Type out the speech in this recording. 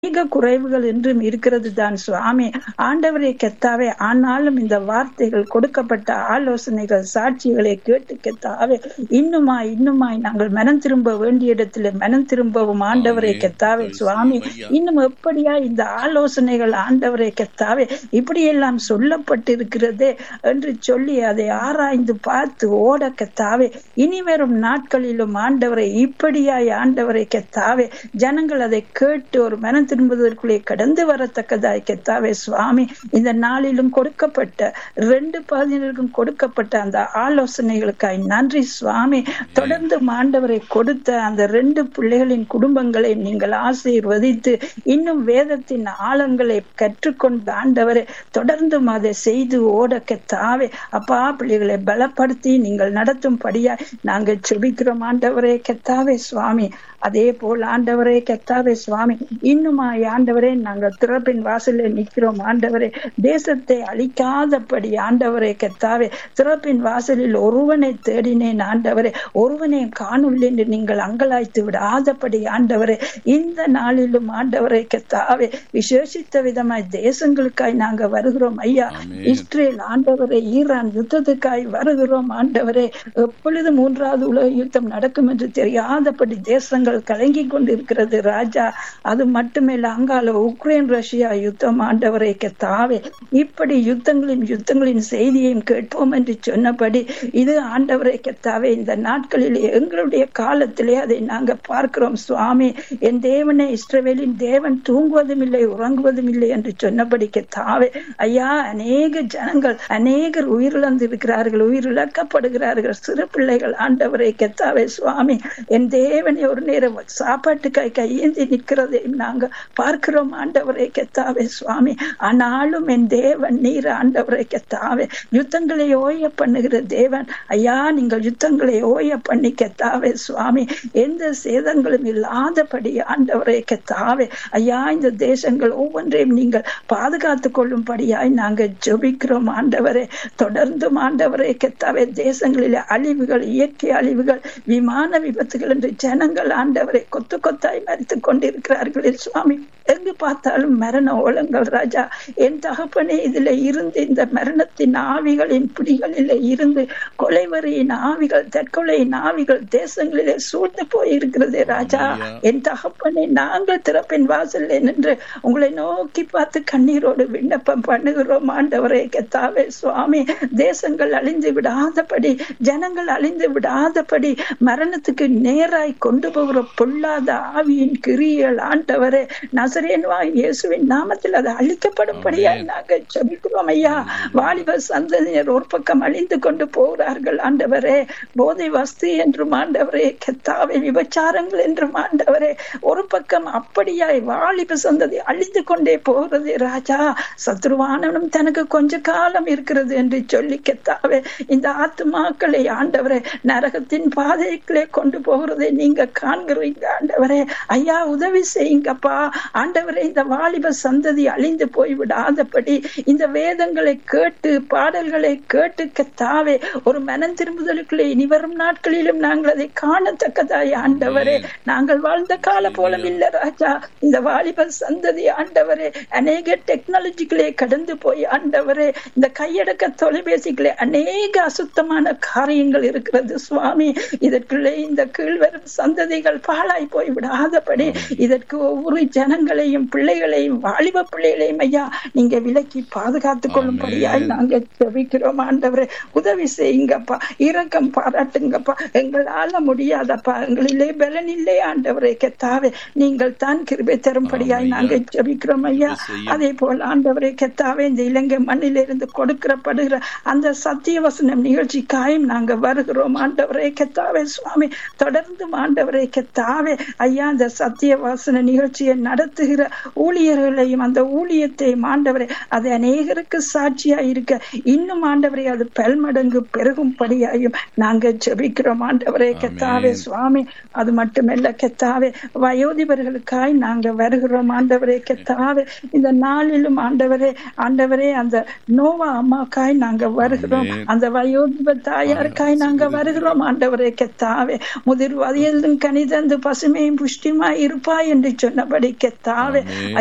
அநேக குறைவுகள் என்றும் இருக்கிறது தான் சுவாமி ஆண்டவரே கெத்தாவே ஆனாலும் இந்த வார்த்தைகள் கொடுக்கப்பட்ட ஆலோசனைகள் சாட்சிகளை கேட்டு கெத்தாவே இன்னுமாய் இன்னுமாய் நாங்கள் மனம் திரும்ப வேண்டிய இடத்துல மனம் திரும்பவும் ஆண்டவரை கெத்தாவே சுவாமி இன்னும் எப்படியா இந்த ஆலோசனைகள் ஆண்டவரை கெத்தாவே இப்படியெல்லாம் சொல்லப்பட்டிருக்கிறதே என்று சொல்லி அதை ஆராய்ந்து பார்த்து ஓட கெத்தாவே இனி வரும் நாட்களிலும் ஆண்டவரை இப்படியாய் ஆண்டவரை கெத்தாவே ஜனங்கள் அதை கேட்டு ஒரு மனம் திரும்புவதற்குள்ளே கடந்து வரத்தக்கதாய் கெத்தாவே சுவாமி இந்த நாளிலும் கொடுக்கப்பட்ட ரெண்டு பதினருக்கும் கொடுக்கப்பட்ட அந்த ஆலோசனைகளுக்காய் நன்றி சுவாமி தொடர்ந்து ஆண்டவரை கொடுத்த அந்த ரெண்டு பிள்ளைகளின் குடும்பங்களை நீங்கள் ஆசீர்வதித்து இன்னும் வேதத்தின் ஆழங்களை கற்றுக்கொண்ட ஆண்டவரை தொடர்ந்து அதை செய்து ஓட கெத்தாவே அப்பா பிள்ளைகளை பலப்படுத்தி நீங்கள் நடத்தும்படியாய் நாங்கள் செபிக்கிறோம் ஆண்டவரே கெத்தாவே சுவாமி அதே போல் ஆண்டவரே கெத்தாவே சுவாமி இன்னுமாய் ஆண்டவரே நாங்கள் திறப்பின் வாசலில் நிற்கிறோம் ஆண்டவரே தேசத்தை அழிக்காதபடி ஆண்டவரே கெத்தாவே திறப்பின் வாசலில் ஒருவனை தேடினேன் ஆண்டவரே ஒருவனை காணவில்லை என்று நீங்கள் அங்கலாய்த்து விடாதபடி ஆண்டவரே இந்த நாளிலும் ஆண்டவரை கெத்தாவே விசேஷித்த விதமாய் தேசங்களுக்காய் நாங்க வருகிறோம் ஐயா இஸ்ரேல் ஆண்டவரை ஈரான் யுத்தத்துக்காய் வருகிறோம் ஆண்டவரே எப்பொழுது மூன்றாவது உலக யுத்தம் நடக்கும் என்று தெரியாதபடி தேசங்கள் கலங்கி கொண்டிருக்கிறது ராஜா அது மட்டுமில்ல அங்கால உக்ரைன் ரஷ்யா யுத்தம் ஆண்டவரை கெத்தாவே இப்படி யுத்தங்களின் யுத்தங்களின் செய்தியையும் கேட்போம் என்று சொன்னபடி இது ஆண்டவரை கெத்தாவே இந்த நாட்களில் எங்களுடைய காலத்திலே அதை நாங்க பார்க்கிறோம் சுவாமி என் தேவனை இஸ்ரவேலின் தேவன் தூங்குவதும் இல்லை உறங்குவதும் இல்லை என்று சொன்னபடி கெத்தாவே ஐயா அநேக ஜனங்கள் அநேகர் உயிரிழந்து இருக்கிறார்கள் உயிரிழக்கப்படுகிறார்கள் சிறு பிள்ளைகள் ஆண்டவரை கெத்தாவே சுவாமி என் தேவனை ஒரு நேரம் சாப்பாட்டுக்காய் கையேந்தி நிற்கிறதை நாங்க பார்க்கிறோம் ஆண்டவரை கெத்தாவே சுவாமி ஆனாலும் என் தேவன் நீர் ஆண்டவரை கெத்தாவே யுத்தங்களை ஓய பண்ணுகிற தேவன் ஐயா நீங்கள் யுத்தங்களை ஓய பண்ணி கெத்தாவே சுவாமி எந்த சேதங்களும் இல்லாதபடி ஆண்டவரை கெத்தாவே ஐயா இந்த தேசங்கள் ஒவ்வொன்றையும் நீங்கள் பாதுகாத்து கொள்ளும்படியாய் நாங்கள் ஜெபிக்கிறோம் ஆண்டவரே தொடர்ந்தும் ஆண்டவரை கெத்தாவே தேசங்களில் அழிவுகள் இயற்கை அழிவுகள் விமான விபத்துகள் என்று ஜனங்கள் ஆண்டவரை கொத்து கொத்தாய் மறித்துக் கொண்டிருக்கிறார்களே சுவாமி எங்கு பார்த்தாலும் மரண ஓலங்கள் ராஜா என் தகப்பனே இதுல இருந்து இந்த மரணத்தின் ஆவிகளின் பிடிகளில இருந்து கொலைவரியின் ஆவிகள் தற்கொலையின் ஆவிகள் தேசங்களிலே சூழ்ந்து போயிருக்கிறதே ராஜா என் தகப்பனே நாங்கள் திறப்பின் வாசல்ல நின்று உங்களை நோக்கி பார்த்து கண்ணீரோடு விண்ணப்பம் பண்ணுகிறோம் ஆண்டவரே கெத்தாவே சுவாமி தேசங்கள் அழிந்து விடாதபடி ஜனங்கள் அழிந்து விடாதபடி மரணத்துக்கு நேராய் கொண்டு போகிற பொல்லாத ஆவியின் கிரியல் ஆண்டவரே நசரேன்வா இயேசுவின் நாமத்தில் அது அழிக்கப்படும்படியாய் நாங்கள் ஜபிக்கிறோம் ஐயா வாலிப சந்ததியர் ஒரு பக்கம் அழிந்து கொண்டு போகிறார்கள் ஆண்டவரே போதை வஸ்து என்றும் ஆண்டவரே கெத்தாவை விபச்சாரங்கள் என்றும் ஆண்டவரே ஒரு பக்கம் அப்படியாய் வாலிப சந்ததி அழிந்து கொண்டே போகிறது ராஜா சத்ருவானவனும் தனக்கு கொஞ்ச காலம் இருக்கிறது என்று சொல்லி கெத்தாவே இந்த ஆத்துமாக்களை ஆண்டவரே நரகத்தின் பாதைகளே கொண்டு போகிறதை நீங்க காண்கிறீங்க ஆண்டவரே ஐயா உதவி செய்யுங்கப்பா ஆண்டவரே இந்த வாலிப சந்ததி அழிந்து போய் விடாதபடி இந்த வேதங்களை கேட்டு பாடல்களை கேட்டு கத்தாவே ஒரு மனம் திரும்புதலுக்குள்ளே இனி வரும் நாட்களிலும் நாங்கள் அதை காணத்தக்கதாய் ஆண்டவரே நாங்கள் வாழ்ந்த கால போலம் இல்ல ராஜா இந்த வாலிப சந்ததி ஆண்டவரே அநேக டெக்னாலஜிகளே கடந்து போய் ஆண்டவரே இந்த கையடக்க தொலைபேசிகளே அநேக அசுத்தமான காரியங்கள் இருக்கிறது சுவாமி இதற்குள்ளே இந்த கீழ்வரும் சந்ததிகள் பாழாய் போய் விடாதபடி இதற்கு ஒவ்வொரு ஜனங்களையும் பிள்ளைகளையும் வாலிப பிள்ளைகளையும் ஐயா நீங்க விலக்கி பாதுகாத்துக் கொள்ளும்படியாய் நாங்க ஜெபிக்கிறோம் ஆண்டவரே உதவி செய்யுங்கப்பா இரக்கம் பாராட்டுங்கப்பா எங்களால முடியாதப்பா எங்களிலே பலன் இல்லை ஆண்டவரே கெத்தாவே நீங்கள் தான் கிருபை தரும்படியாய் நாங்க ஜெபிக்கிறோம் ஐயா அதே போல் ஆண்டவரே கெத்தாவே இந்த இலங்கை மண்ணிலிருந்து கொடுக்கிறப்படுகிற அந்த சத்திய வசனம் நிகழ்ச்சிக்காயும் நாங்க வருகிறோம் ஆண்டவரே கெத்தாவே சுவாமி தொடர்ந்து ஆண்டவரே கெத்தாவே ஐயா அந்த சத்திய வாசன நிகழ்ச்சியை நடத்துகிற ஊழியர்களையும் அந்த ஊழியத்தையும் ஆண்டவரே அது அநேகருக்கு சாட்சியா இருக்க இன்னும் ஆண்டவரே அது பல்மடங்கு பெருகும்படியாயும் நாங்க ஜெபிக்கிறோம் ஆண்டவரே கெத்தாவே சுவாமி அது மட்டுமல்ல கெத்தாவே வயோதிபர்களுக்காய் நாங்க வருகிறோம் ஆண்டவரே கெத்தாவே இந்த நாளிலும் ஆண்டவரே ஆண்டவரே அந்த நோவா அம்மாக்காய் நாங்க வருகிறோம் அந்த வயோதிப தாயாருக்காய் நாங்க வருகிறோம் ஆண்டவரே கெத்தாவே முதிர் வயதும் கனிதந்து பசுமையும் புஷ்டிமாய் இருப்பாய் என்று சொன்னபடி கெத்தாவே கத்தாவே ஆமென்.